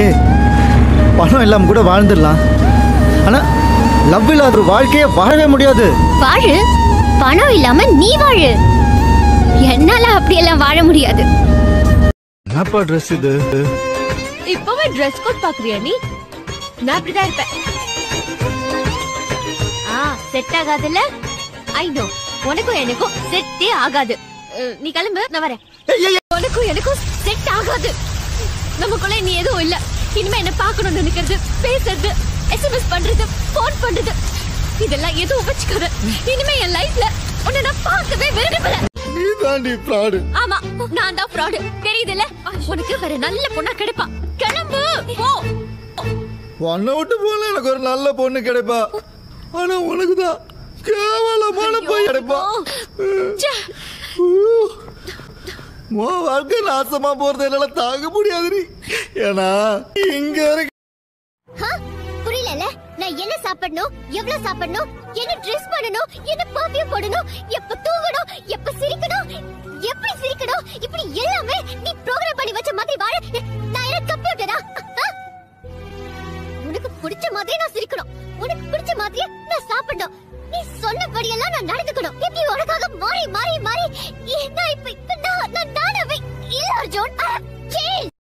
பணம் இல்லாம கூட வாழ்ந்துடலாம் ஆனா லவ் இல்லாத ஒரு வாழ்க்கையை வாழவே முடியாது வாழு பணம் இல்லாம நீ வாழு என்னால அப்படியெல்லாம் வாழ முடியாது என்னப்பா ட்ரெஸ் இது இப்பவே ட்ரெஸ் கோட் பாக்குறியா நீ நான் அப்படிதான் இருப்பேன் ஆ செட் ஆகாதுல்ல ஐ நோ உனக்கும் எனக்கும் செட்டே ஆகாது அஹ், நீ கிளம்பு நான் வரேன் உனக்கும் எனக்கும் செட் ஆகாது நமக்குள்ள நீ எதுவும் இல்ல இனிமே என்ன பார்க்கணும்னு நினைக்கிறது பேசுறது எஸ்எம்எஸ் பண்றது போன் பண்றது இதெல்லாம் எதுவும் வச்சுக்காத இனிமே என் லைஃப்ல உன்னை நான் பார்க்கவே விரும்பல நீ தாண்டி ஃப்ராடு ஆமா நான் தான் ஃப்ராடு தெரியுதுல்ல உனக்கு வேற நல்ல பொண்ணா கிடைப்பா கிளம்பு போ உன்னை விட்டு போல எனக்கு ஒரு நல்ல பொண்ணு கிடைப்பா ஆனா உனக்கு தான் கேவலமான போய் கிடைப்பா ச்சே. உன் வாழ்க்கை நாசமா போறது என்னால தாங்க முடியாது நீ ஏன்னா இங்க இருக்க புரியல நான் என்ன சாப்பிடணும் எவ்வளவு சாப்பிடணும் என்ன ட்ரெஸ் பண்ணணும் என்ன பர்ஃபியூம் போடணும் எப்ப தூங்கணும் எப்ப சிரிக்கணும் எப்படி சிரிக்கணும் இப்படி எல்லாமே நீ ப்ரோகிராம் பண்ணி வச்ச மாதிரி வாழ நான் என்ன கம்ப்யூட்டரா உனக்கு பிடிச்ச மாதிரி நான் சிரிக்கணும் உனக்கு பிடிச்ச மாதிரியே நான் சாப்பிடணும் நீ சொன்னபடியெல்லாம் நான் நடந்துக்கணும் இப்படி உனக்காக மாறி மாறி மாறி என்ன இப்ப இப்ப நான் நான் நானாவே இல்ல அர்ஜுன் சேஞ்ச்